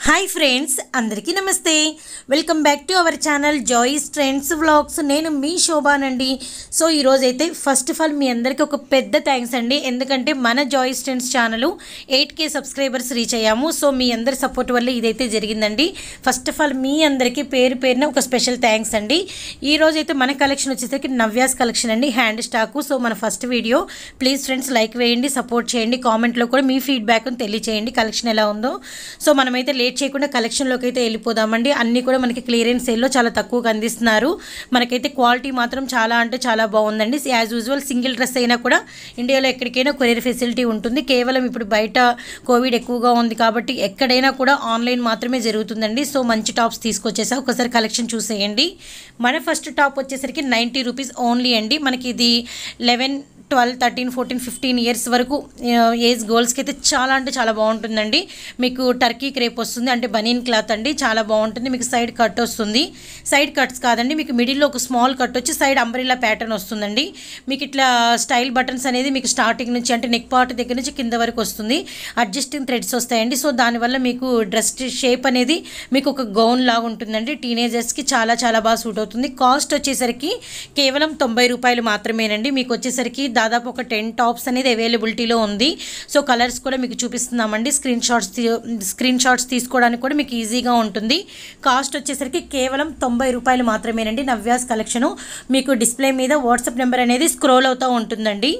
hi friends అందరికీ నమస్తే welcome back to our channel Joy's trends vlogs నేను మీ శోభానండి సో ఈరోజు అయితే ఫస్ట్ ఆఫ్ ఆల్ మీ అందరికీ ఒక పెద్ద థ్యాంక్స్ అండి ఎందుకంటే మన Joy's trends channel eight K subscribers reach అయ్యాము సో మీ అందరి సపోర్ట్ వల్ల ఇదైతే జరిగిందండి ఫస్ట్ ఆఫ్ ఆల్ మీ అందరికీ పేరు పేరున ఒక స్పెషల్ థ్యాంక్స్ అండి ఈ రోజు అయితే మన కలెక్షన్ వచ్చేసరికి నవ్యాస్ కలెక్షన్ అండి హ్యాండ్ స్టాకు సో మన first video please friends like వేయండి సపోర్ట్ చేయండి కామెంట్లో కూడా మీ ఫీడ్బ్యాక్ని తెలియచేయండి కలెక్షన్ ఎలా ఉందో సో మనమైతే లేట్ చేయకుండా కలెక్షన్లోకి అయితే వెళ్ళిపోదామండి అన్నీ కూడా మనకి క్లియరెన్స్ సేల్లో చాలా తక్కువగా అందిస్తున్నారు మనకైతే క్వాలిటీ మాత్రం చాలా అంటే చాలా బాగుందండి యాజ్ యూజువల్ సింగిల్ డ్రెస్ అయినా కూడా ఇండియాలో ఎక్కడికైనా కొరియర్ ఫెసిలిటీ ఉంటుంది కేవలం ఇప్పుడు బయట కోవిడ్ ఎక్కువగా ఉంది కాబట్టి ఎక్కడైనా కూడా ఆన్లైన్ మాత్రమే జరుగుతుందండి సో మంచి టాప్స్ తీసుకొచ్చేసా ఒకసారి కలెక్షన్ చూసేయండి మన ఫస్ట్ టాప్ వచ్చేసరికి నైంటీ రూపీస్ ఓన్లీ అండి మనకి ఇది eleven twelve thirteen fourteen fifteen years వరకు ఏజ్ గర్ల్స్కి అయితే చాలా అంటే చాలా బాగుంటుందండి మీకు టర్కీ క్రేప్ వస్తుంది అంటే బనీన్ క్లాత్ అండి చాలా బాగుంటుంది మీకు సైడ్ కట్ వస్తుంది సైడ్ కట్స్ కాదండి మీకు మిడిల్లో ఒక స్మాల్ కట్ వచ్చి సైడ్ అంబ్రిల్లా ప్యాటర్న్ వస్తుందండి మీకు ఇట్లా స్టైల్ బటన్స్ అనేది మీకు స్టార్టింగ్ నుంచి అంటే నెక్ పార్ట్ దగ్గర నుంచి కింద వరకు వస్తుంది అడ్జస్టింగ్ థ్రెడ్స్ వస్తాయండి సో దానివల్ల మీకు డ్రెస్ షేప్ అనేది మీకు ఒక గౌన్ లాగా ఉంటుందండి టీనేజర్స్కి చాలా చాలా బాగా సూట్ అవుతుంది కాస్ట్ వచ్చేసరికి కేవలం తొంభై రూపాయలు మాత్రమేనండి మీకు వచ్చేసరికి దాదాపు ఒక టెన్ టాప్స్ అనేది అవైలబిలిటీలో ఉంది సో కలర్స్ కూడా మీకు చూపిస్తున్నామండి స్క్రీన్ షాట్స్ స్క్రీన్ షాట్స్ తీసుకోవడానికి కూడా మీకు ఈజీగా ఉంటుంది కాస్ట్ వచ్చేసరికి కేవలం తొంభై రూపాయలు మాత్రమేనండి నవ్యాస్ కలెక్షను మీకు డిస్ప్లే మీద వాట్సాప్ నెంబర్ అనేది స్క్రోల్ అవుతూ ఉంటుందండి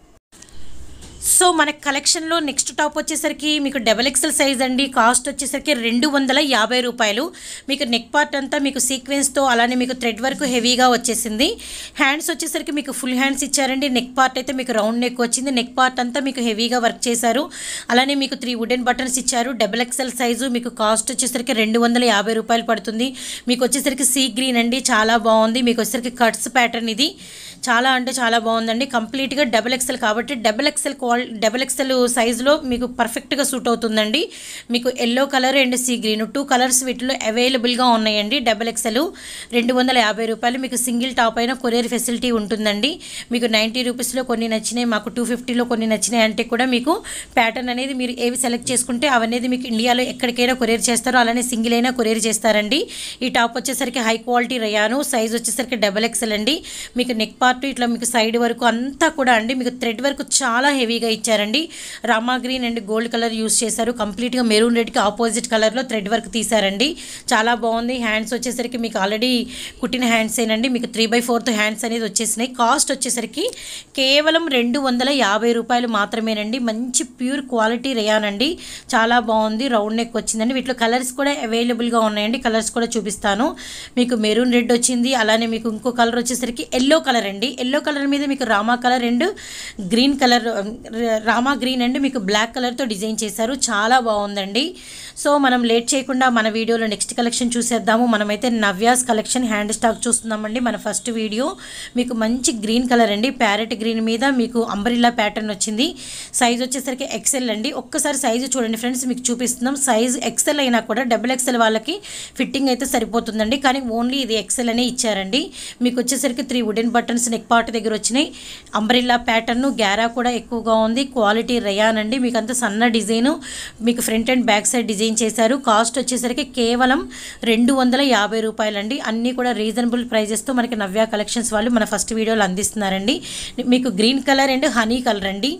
సో మన కలెక్షన్లో నెక్స్ట్ టాప్ వచ్చేసరికి మీకు డబల్ ఎక్సెల్ సైజ్ అండి కాస్ట్ వచ్చేసరికి రెండు వందల యాభై రూపాయలు మీకు నెక్ పార్ట్ అంతా మీకు సీక్వెన్స్తో అలానే మీకు థ్రెడ్ వర్క్ హెవీగా వచ్చేసింది హ్యాండ్స్ వచ్చేసరికి మీకు ఫుల్ హ్యాండ్స్ ఇచ్చారండి నెక్ పార్ట్ అయితే మీకు రౌండ్ నెక్ వచ్చింది నెక్ పార్ట్ అంతా మీకు హెవీగా వర్క్ చేశారు అలానే మీకు త్రీ వుడెన్ బటన్స్ ఇచ్చారు డబల్ ఎక్సెల్ సైజు మీకు కాస్ట్ వచ్చేసరికి రెండు వందల యాభై రూపాయలు పడుతుంది మీకు వచ్చేసరికి సీ గ్రీన్ అండి చాలా బాగుంది మీకు వచ్చేసరికి కట్స్ ప్యాటర్న్ ఇది చాలా అంటే చాలా బాగుందండి కంప్లీట్గా డబల్ ఎక్సెల్ కాబట్టి డబల్ ఎక్సెల్ క్వాల్ డబల్ ఎక్సెల్ సైజులో మీకు పర్ఫెక్ట్గా సూట్ అవుతుందండి మీకు yellow colour and sea green two colours వీటిలో అవైలబుల్గా ఉన్నాయండి డబల్ ఎక్సెల్ రెండు వందల యాభై రూపాయలు మీకు సింగిల్ టాప్ అయినా కొరియర్ ఫెసిలిటీ ఉంటుందండి మీకు నైంటీ రూపీస్లో కొన్ని నచ్చినాయి మాకు టూ ఫిఫ్టీలో కొన్ని నచ్చినాయి అంటే కూడా మీకు ప్యాటర్న్ అనేది మీరు ఏవి సెలెక్ట్ చేసుకుంటే అవనేది మీకు ఇండియాలో ఎక్కడికైనా కొరియర్ చేస్తారో అలానే సింగిల్ అయినా కొరియర్ చేస్తారండి ఈ టాప్ వచ్చేసరికి హై క్వాలిటీ రయాను సైజ్ వచ్చేసరికి డబల్ ఎక్సెల్ అండి మీకు నెక్ పార్ట్ ఇట్లా మీకు సైడ్ వరకు అంతా కూడా అండి మీకు థ్రెడ్ వర్క్ చాలా హెవీగా ఇచ్చారండి Rama green and gold colour use చేశారు కంప్లీట్గా మెరూన్ రెడ్కి ఆపోజిట్ కలర్లో థ్రెడ్ వర్క్ తీశారండి చాలా బాగుంది హ్యాండ్స్ వచ్చేసరికి మీకు ఆల్రెడీ కుట్టిన హ్యాండ్స్ ఏనండి మీకు త్రీ బై ఫోర్త్ హ్యాండ్స్ అనేది వచ్చేసినాయి కాస్ట్ వచ్చేసరికి కేవలం రెండు వందల యాభై రూపాయలు మాత్రమేనండి మంచి ప్యూర్ క్వాలిటీ రేయాన్ అండి చాలా బాగుంది రౌండ్ నెక్ వచ్చిందండి వీటిలో కలర్స్ కూడా అవైలబుల్గా ఉన్నాయండి కలర్స్ కూడా చూపిస్తాను మీకు మెరూన్ రెడ్ వచ్చింది అలానే మీకు ఇంకో కలర్ వచ్చేసరికి ఎల్లో కలర్ అండి ఎల్లో కలర్ మీద మీకు Rama colour and green colour Rama green and మీకు బ్లాక్ కలర్తో డిజైన్ చేశారు చాలా బాగుందండి సో మనం లేట్ చేయకుండా మన వీడియోలో నెక్స్ట్ కలెక్షన్ చూసేద్దాము మనమైతే నవ్యాస్ కలెక్షన్ హ్యాండ్ స్టాక్ చూస్తున్నామండి మన ఫస్ట్ వీడియో మీకు మంచి గ్రీన్ కలర్ అండి ప్యారెట్ గ్రీన్ మీద మీకు అంబరిల్లా ప్యాటర్న్ వచ్చింది సైజ్ వచ్చేసరికి ఎక్సెల్ అండి ఒక్కసారి సైజు చూడండి ఫ్రెండ్స్ మీకు చూపిస్తున్నాం సైజ్ ఎక్సెల్ అయినా కూడా డబుల్ ఎక్సెల్ వాళ్ళకి ఫిట్టింగ్ అయితే సరిపోతుందండి కానీ ఓన్లీ ఇది ఎక్సెల్ అనే ఇచ్చారండి మీకు వచ్చేసరికి three wooden buttons neck part దగ్గర వచ్చినాయి అంబ్రిల్లా ప్యాటర్న్ గ్యారా కూడా ఎక్కువగా ఉంది క్వాలిటీ రయాన్ అండి మీకు అంత సన్న డిజైన్ మీకు front and back side design చేశారు కాస్ట్ వచ్చేసరికి కేవలం రెండు వందల యాభై రూపాయలండి అన్నీ కూడా రీజనబుల్ ప్రైజెస్తో మనకి నవ్య కలెక్షన్స్ వాళ్ళు మన ఫస్ట్ వీడియోలో అందిస్తున్నారండి మీకు green colour and honey colour అండి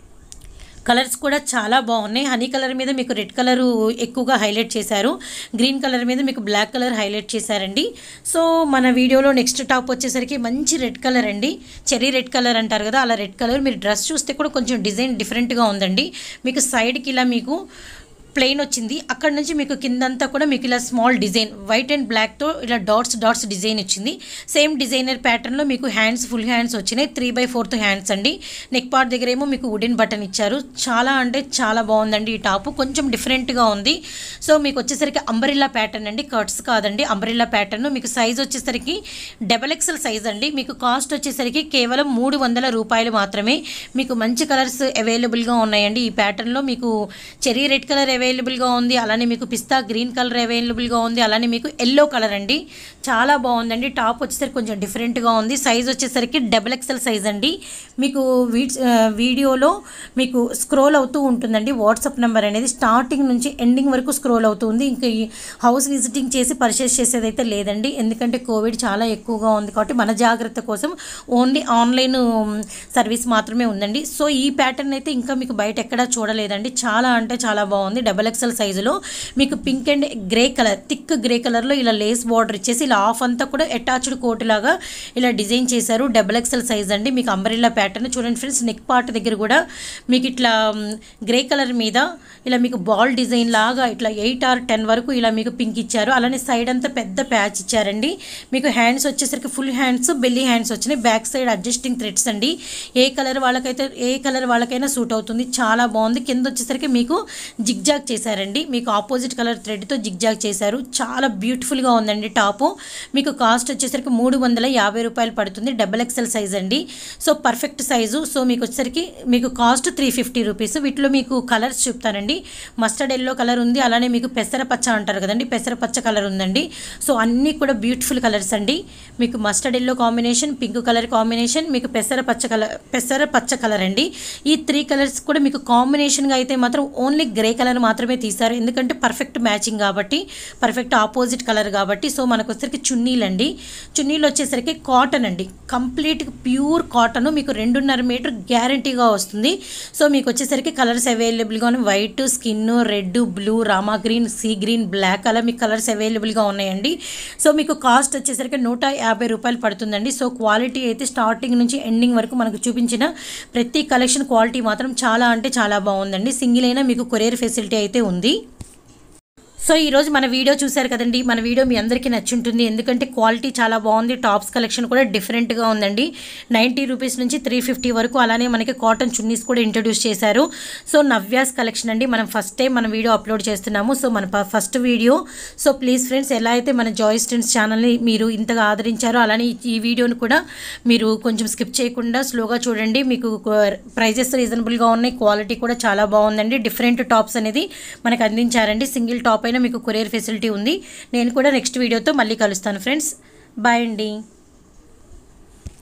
కలర్స్ కూడా చాలా బాగున్నాయి హనీ కలర్ మీద మీకు రెడ్ కలర్ ఎక్కువగా హైలైట్ చేశారు గ్రీన్ కలర్ మీద మీకు బ్లాక్ కలర్ హైలైట్ చేశారండి సో మన వీడియోలో నెక్స్ట్ టాప్ వచ్చేసరికి మంచి రెడ్ కలర్ అండి చెరీ రెడ్ కలర్ అంటారు కదా అలా రెడ్ కలర్ మీరు డ్రెస్ చూస్తే కూడా కొంచెం డిజైన్ డిఫరెంట్గా ఉందండి మీకు సైడ్కి ఇలా మీకు ప్లెయిన్ వచ్చింది అక్కడ నుంచి మీకు కిందంతా కూడా మీకు ఇలా స్మాల్ డిజైన్ వైట్ అండ్ బ్లాక్తో ఇలా డాట్స్ డాట్స్ డిజైన్ వచ్చింది సేమ్ డిజైనర్ ప్యాటర్న్లో మీకు హ్యాండ్స్ ఫుల్ హ్యాండ్స్ వచ్చినాయి త్రీ బై ఫోర్త్ హ్యాండ్స్ అండి నెక్ పార్ట్ దగ్గర ఏమో మీకు వుడెన్ బటన్ ఇచ్చారు చాలా అంటే చాలా బాగుందండి ఈ టాప్ కొంచెం డిఫరెంట్గా ఉంది సో మీకు వచ్చేసరికి అంబరిల్లా ప్యాటర్న్ అండి కట్స్ కాదండి అంబరిల్లా ప్యాటర్న్ మీకు సైజ్ వచ్చేసరికి డబల్ ఎక్సెల్ సైజ్ అండి మీకు కాస్ట్ వచ్చేసరికి కేవలం మూడు వందల రూపాయలు మాత్రమే మీకు మంచి కలర్స్ అవైలబుల్గా ఉన్నాయండి ఈ ప్యాటర్న్లో మీకు చెరీ రెడ్ కలర్ అవైలబుల్గా ఉంది అలానే మీకు పిస్తా గ్రీన్ కలర్ అవైలబుల్గా ఉంది అలానే మీకు ఎల్లో కలర్ అండి చాలా బాగుందండి టాప్ వచ్చేసరికి కొంచెం డిఫరెంట్గా ఉంది సైజ్ వచ్చేసరికి డబుల్ ఎక్సెల్ సైజ్ అండి మీకు వీడ్స్ ఆ, వీడియోలో మీకు స్క్రోల్ అవుతూ ఉంటుందండి వాట్సాప్ నెంబర్ అనేది స్టార్టింగ్ నుంచి ఎండింగ్ వరకు స్క్రోల్ అవుతుంది ఇంకా ఈ హౌస్ విజిటింగ్ చేసి పర్చేస్ చేసేదైతే లేదండి ఎందుకంటే కోవిడ్ చాలా ఎక్కువగా ఉంది కాబట్టి మన జాగ్రత్త కోసం ఓన్లీ ఆన్లైన్ సర్వీస్ మాత్రమే ఉందండి సో ఈ ప్యాటర్న్ అయితే ఇంకా మీకు బయట ఎక్కడా చూడలేదండి చాలా అంటే చాలా బాగుంది డబల్ ఎక్సెల్ సైజులో మీకు pink and grey colour thick grey కలర్లో ఇలా లేస్ బార్డర్ ఇచ్చేసి ఇలా ఆఫ్ అంతా కూడా అటాచ్డ్ కోట్ లాగా ఇలా డిజైన్ చేశారు డబల్ ఎక్సెల్ సైజ్ అండి మీకు అంబరిల్లా ప్యాటర్న్ చూడండి ఫ్రెండ్స్ నెక్ పార్ట్ దగ్గర కూడా మీకు ఇట్లా గ్రే కలర్ మీద ఇలా మీకు బాల్ డిజైన్ లాగా ఇట్లా ఎయిట్ ఆర్ టెన్ వరకు ఇలా మీకు పింక్ ఇచ్చారు అలానే సైడ్ అంతా పెద్ద ప్యాచ్ ఇచ్చారండి మీకు హ్యాండ్స్ వచ్చేసరికి ఫుల్ హ్యాండ్స్ బెల్లీ హ్యాండ్స్ వచ్చినాయి బ్యాక్ సైడ్ అడ్జస్టింగ్ థ్రెడ్స్ అండి ఏ కలర్ వాళ్ళకైతే ఏ కలర్ వాళ్ళకైనా సూట్ అవుతుంది చాలా బాగుంది కింద వచ్చేసరికి మీకు జిగ్జాగ్ చేశారండి మీకు ఆపోజిట్ కలర్ థ్రెడ్తో జిగ్జాగ్ చేశారు చాలా బ్యూటిఫుల్గా ఉందండి టాపు మీకు కాస్ట్ వచ్చేసరికి మూడు వందల యాభై రూపాయలు పడుతుంది డబల్ ఎక్సెల్ సైజ్ అండి సో పర్ఫెక్ట్ సైజు సో మీకు వచ్చేసరికి మీకు కాస్ట్ త్రీ ఫిఫ్టీ రూపీస్ వీటిలో మీకు కలర్స్ చెప్తానండి మస్టర్డ్ ఎల్లో కలర్ ఉంది అలానే మీకు పెసర పచ్చ అంటారు కదండి పెసర పచ్చ కలర్ ఉందండి సో అన్నీ కూడా బ్యూటిఫుల్ కలర్స్ అండి మీకు mustard yellow combination pink colour combination మీకు పెసర పచ్చ కలర్ పెసర పచ్చ కలర్ అండి ఈ త్రీ కలర్స్ కూడా మీకు కాంబినేషన్గా అయితే మాత్రం ఓన్లీ గ్రే కలర్ మాత్రమే తీశారు ఎందుకంటే పర్ఫెక్ట్ మ్యాచింగ్ కాబట్టి పర్ఫెక్ట్ ఆపోజిట్ కలర్ కాబట్టి సో మనకు వచ్చేసరికి చున్నీలు అండి చున్నీలు వచ్చేసరికి కాటన్ అండి కంప్లీట్ ప్యూర్ కాటన్ మీకు రెండున్నర మీటర్ గ్యారంటీగా వస్తుంది సో మీకు వచ్చేసరికి కలర్స్ అవైలబుల్గా ఉన్నాయి white skin red blue Rama green sea green black అలా మీకు కలర్స్ అవైలబుల్గా ఉన్నాయండి సో మీకు కాస్ట్ వచ్చేసరికి నూట యాభై రూపాయలు పడుతుందండి సో క్వాలిటీ అయితే స్టార్టింగ్ నుంచి ఎండింగ్ వరకు మనకు చూపించిన ప్రతి కలెక్షన్ క్వాలిటీ మాత్రం చాలా అంటే చాలా బాగుందండి సింగిల్ అయినా మీకు కొరియర్ ఫెసిలిటీ అయితే ఉంది సో ఈరోజు మన వీడియో చూశారు కదండి మన వీడియో మీ అందరికీ నచ్చుంటుంది ఎందుకంటే క్వాలిటీ చాలా బాగుంది టాప్స్ కలెక్షన్ కూడా డిఫరెంట్గా ఉందండి నైంటీ రూపీస్ నుంచి త్రీ ఫిఫ్టీ వరకు అలానే మనకి కాటన్ చున్నీస్ కూడా ఇంట్రడ్యూస్ చేశారు సో నవ్యాస్ కలెక్షన్ అండి మనం ఫస్ట్ టైం మన వీడియో అప్లోడ్ చేస్తున్నాము సో మన first video so please friends ఎలా అయితే మన జాయ్ స్టెన్స్ ఛానల్ని మీరు ఇంతగా ఆదరించారో అలానే ఈ- ఈ వీడియోని కూడా మీరు కొంచెం స్కిప్ చేయకుండా స్లోగా చూడండి మీకు ప్రైజెస్ రీజనబుల్గా ఉన్నాయి క్వాలిటీ కూడా చాలా బాగుందండి డిఫరెంట్ టాప్స్ అనేది మనకు అందించారండి సింగిల్ టాప్ అయినా మీకు కొరియర్ ఫెసిలిటీ ఉంది నేను కూడా నెక్స్ట్ వీడియోతో మళ్ళీ కలుస్తాను ఫ్రెండ్స్ బాయ్ అండి